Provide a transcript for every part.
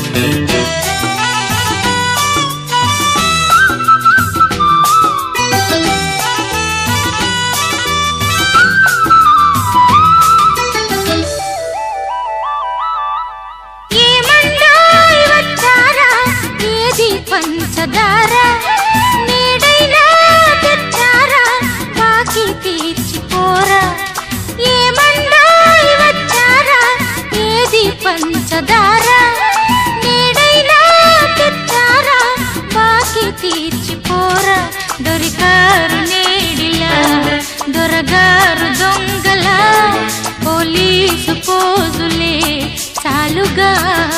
ఏమండోయ్ వచ్చారా ఏది పంచదార నేడైనా తెచ్చారా బాకీ తీర్చిపోరా ఏమండోయ్ వచ్చారా ఏది పంచదార నేడైనా తెచ్చారా బాకీ తీర్చిపోరా దొరికారు నేడిలా దొరగారు దొంగల పోలీసు పోజులే చాలుగా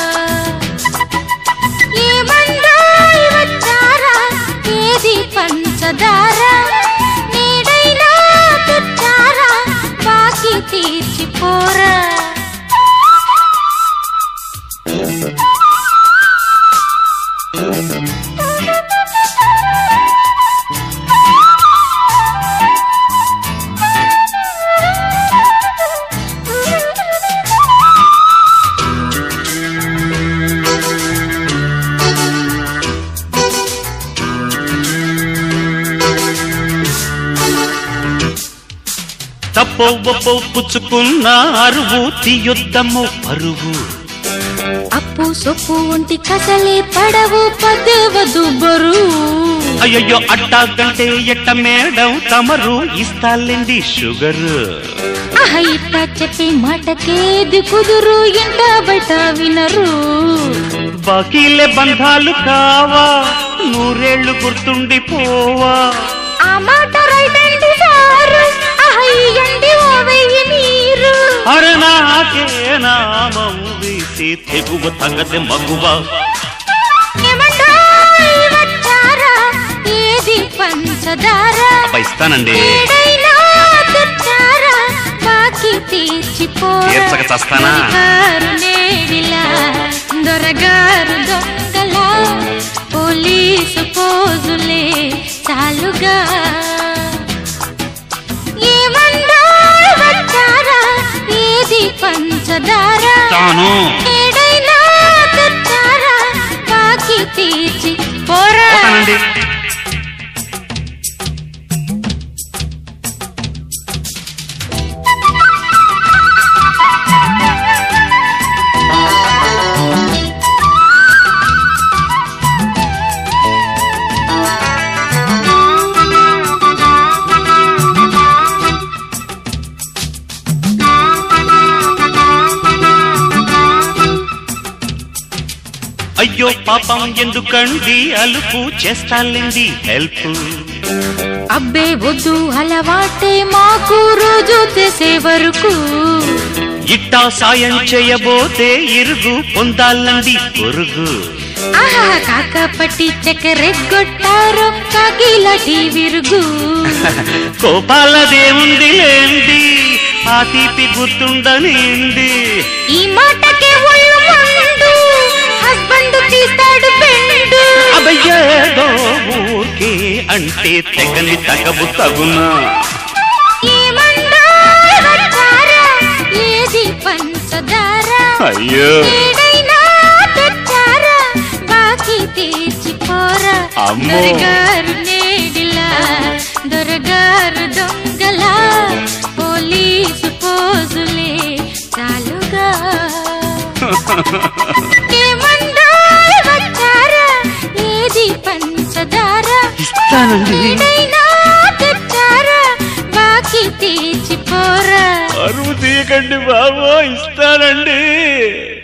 ఏమండోయ్ వచ్చారా ఏది పంచదార నేడైనా తెచ్చారా బాకీ తీర్చిపోరా తప్పో ఒప్పో పుచ్చుకున్న అరువు తీయొద్దమ్మో పరువు అప్పు సొప్పు ఒంటి కసలే పడవు పదవదు బరువు అయ్యయ్యో అట్టాగంటే ఎట్ట మేడం తమరు ఇస్తాలేండి షుగర్ ఆహ ఇట్ట చెప్పే మాటకేది కుదురు ఇంట బయట వినరు బాకీలే బంధాలు కావా నూరేళ్లు గుర్తుండిపోవా ఆ మాట రైట్ అండి సారు ఆహ ఇయ్యండి ఓ వెయ్యి మీరు అరే నాకే నామం వీసి తెగువ తగదె మగువ ఏమండోయ్ వచ్చారా ఏది పంచదార అబ్బా ఇస్తానండి ఏడైనా తెచ్చారా బాకీ తీర్చిపోరా తీర్చక చస్తానా? దొరగారు నేడిలా దొరగారు దొంగల పోలీసు పోజులే చాలుగా ఏమండోయ్ వచ్చారా ఏది పంచదార తాను ఏడైనా తెచ్చారా బాకీ తీర్చి పోరా పోతానండి అయ్యో పాపం ఎందుకండి అలుపు చేస్తాలేండి హెల్ప్ అబ్బే వద్దు అలవాటే మాకు రోజు చేసే వరకు ఇట్టా సాయం చేయబోతే ఇరుగు పొందాలండి పొరుగు ఆహా కాకపట్టి చక్కెరెగ్గొట్టారు కాకిలటి విరుగు కోపాలదేముంది లేండి ఆ తీపి గుర్తుండనింది ఈ మాటకే ఒళ్ళు మండు హస్బెండ్ తీస్తాడు బెండు అబయ్యేదో ఊరికే అంటే తెగని తగవు తగునా ఏమండోయ్ వచ్చారా ఏది పంచదార అయ్యో ఏడైనా తెచ్చారా బాకీ తీర్చిపోరా అమ్మో. దొరగారు నేడిలా దొరగారు దొంగల పోలీసు పోజులే చాలుగా ఏమండోయ్ వచ్చారా ఏది పంచదార ఇస్తానండి ఏడైనా తెచ్చారా బాకీ తీర్చిపోరా అరువు తీయకండి బాబో ఇస్తానండి